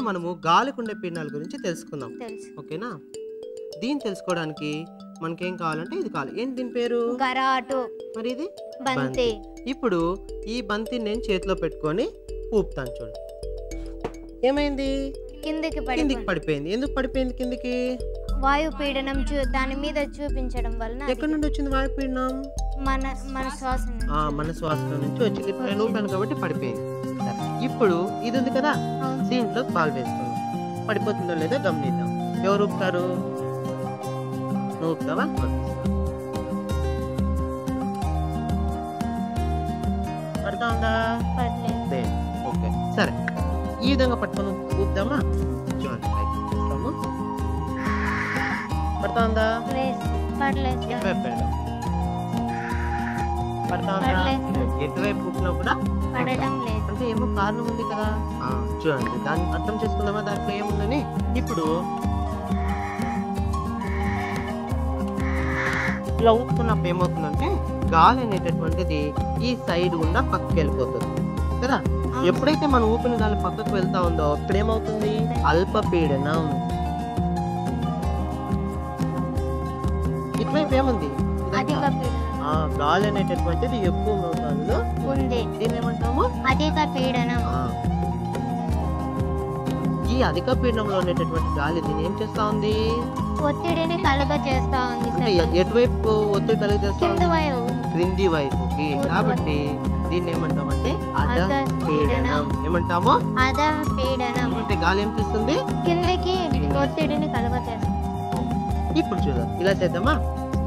మనము గాలికి ఉండే పీడనాల గురించి తెలుసుకుందాం తెలుసు ఓకేనా దీన్ని తెలుసుకోవడానికి మనకేం కావాలంటే ఇది కావాలి ఏంటి దీని పేరు గరాటు మరి ఇది బంతి ఇప్పుడు ఈ బంతిని నేను చేతిలో పెట్టుకొని ఊపుతాను చూడు ఏమైంది కిందికి కిందికి పడి పడిపోయింది ఎందుకు పడిపోయింది కిందికి వాయు పీడనం చూ దాని మీద చూపించడం వలన అది ఎక్కడి నుండి వచ్చింది వాయుపీడనం మన మన శ్వాస నుంచి. ఆ, మన శ్వాసలో నుంచి వచ్చింది ఇప్పుడు నేను ఊపాను కాబట్టి పడిపోయింది సరే. ఇప్పుడు ఇది ఉంది కదా అవును. దీంట్లో పాలు వేసుకున్నాం పడిపోతుందో లేదో గమనిద్దాం ఎవరు ఊపుతారు నువ్వు ఊపుతావా పడతా ఉందా పర్లేదు. లేదు. ఓకే సరే ఈ విధంగా పట్టుకొని ఊపుదామా చూడండి పైకి చూస్తాము పడతా ఉందా లేదు. పర్లేదు సార్. ఎటువైపు పెడదాం పడతా ఉందా పడలేదు. ఎటువైపు ఊపినా కూడా పడడం లేదు అంటే ఏమో కారణం ఉంది కదా ఆ, చూడండి దాన్ని అర్థం చేసుకుందామా దాంట్లో ఏముందని ఇప్పుడు ఇలా ఊపుతున్నప్పుడు ఏమవుతుందంటే గాలి అనేటటువంటిది ఈ సైడ్ గుండా పక్కకి వెళ్ళిపోతుంది కదా ఎప్పుడైతే మనం ఊపిన గాలి పక్కకు వెళ్తా ఉందో ఇప్పుడు ఏమవుతుంది అల్పపీడనం ఇటువైపు ఏముంది అధిక పీడనం ఆ, గాలి అనేటటువంటిది ఎక్కువ మోతాదులో ఉంది దీన్ని ఏమంటాము అధిక పీడనం ఆ. ఈ అధిక పీడనంలో ఉండేటటువంటి గాలి దీన్ని ఏం చేస్తా ఉంది ఒత్తిడిని కలుగ చేస్తా ఉంది అంటే సార్ ఎ- ఎటువైపు ఒత్తిడి కలిగేస్తా కింద ఉంది వైపు క్రింది వైపుకి కాబట్టి దీన్ని ఏమంటామంటే అధ అధ పీడనం ఏమంటాము అధ పీడనం అంటే గాలి ఏం చేస్తుంది కిందకి ఒత్తిడిని కలుగ చేస్తుంది ఇప్పుడు చూద్దాం ఇలా చేద్దామా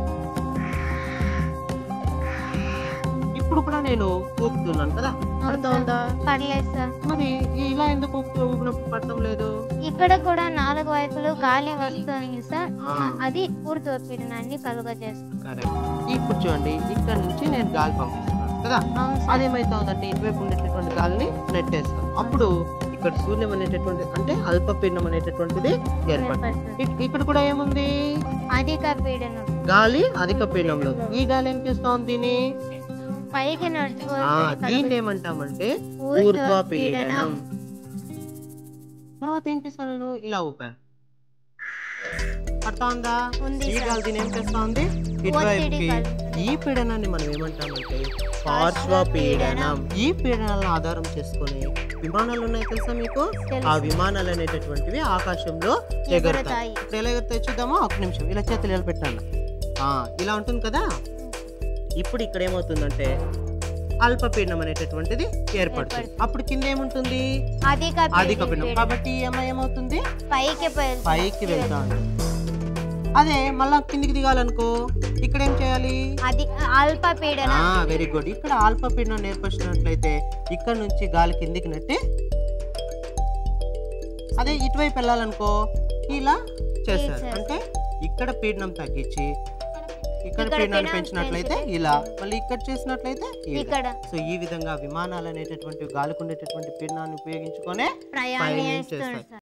ఇప్పుడు కూడా నేను ఊపుతున్నాను కదా పడతా ఉందా పర్లేదు సార్ మరి ఇలా ఎందుకు ఊపుతూ ఊపినప్పుడు పడటం లేదు ఇక్కడ కూడా నాలుగు వైపులు గాలి వస్తుంది సార్ ఆ. అది పూర్తి పీడనాన్ని కలుగ చేస్తుంది కరెక్ట్ ఇప్పుడు చూడండి ఇక్కడ నుంచి నేను గాలి పంపిస్తున్నాను కదా అవును సార్ అదేమైతా ఉందంటే ఇటువైపు ఉండేటటువంటి గాలిని నెట్టేస్తాను అప్పుడు ఇక్కడ శూన్యం అనేటటువంటి అంటే అల్పపీడనం అనేటటువంటిది ఏర్పడుతుంది ఏర్పడుతుంది. ఇక్- ఇక్కడ కూడా ఏముంది అధిక పీడనం గాలి అధిక పీడనంలో ఈ గాలి ఏం చేస్తా ఉంది దీన్ని పైకి ఆ, నడుచుకోవచ్చు దీన్ని ఏమంటామంటే ఊర్ధ్వ ఊర్ధ్వ పీడనం. పీడనం తర్వాత ఏం చేస్తాను నేను ఇలా ఊపా పడతా ఉందా ఉంది ఈ సార్. గాలి దీన్ని ఏం చేస్తా ఉంది ఇటువైపుకి గాలి. ఈ పీడనాన్ని మనం ఏమంటామంటే పార్శ్వ పీడనం ఈ పీడనాలను ఆధారం చేసుకొని విమానాలు ఉన్నాయి తెలుసా మీకు తెలుసు. ఆ విమానాలు అనేటటువంటివి ఆకాశంలో ఎగురుతాయి ఎగురుతాయి. ఇప్పుడు ఎలా ఎగురుతాయి చూద్దామా ఒక నిమిషం ఇలా చేతులు ఇలా పెట్టాను ఆ, ఇలా ఉంటుంది కదా ఇప్పుడు ఇక్కడ ఏమవుతుందంటే అల్పపీడనం అనేటటువంటిది ఏర్పడుతుంది ఏర్పడుతుంది. అప్పుడు కింద ఏముంటుంది అధిక అధిక పీడనం పీడనం. కాబట్టి ఈ అమ్మాయి ఏమవుతుంది పైకి వెళ్తుంది. పైకి వెళ్తా ఉంటుంది అదే మళ్ళా కిందికి దిగాలనుకో ఇక్కడ ఏం చేయాలి అది అల్ప పీడనం వెరీ గుడ్ ఇక్కడ అల్పపీడనం ఏర్పరిచినట్లయితే ఇక్కడ నుంచి గాలి కిందికి నెట్టి అదే ఇటువైపు వెళ్ళాలనుకో ఇలా చేస్తారు చేస్తారు. అంటే ఇక్కడ పీడనం తగ్గించి ఇక్కడ ఇక్కడ పీడనాన్ని పీడనం పెంచినట్లయితే పెంచితే ఇలా మళ్ళీ ఇక్కడ చేసినట్లయితే ఈ విధంగా. ఇక్కడ సో ఈ విధంగా విమానాలు అనేటటువంటి గాలికి ఉండేటటువంటి పీడనాన్ని ఉపయోగించుకొనే ప్రయాణిస్తుంది చేస్తాయి. సార్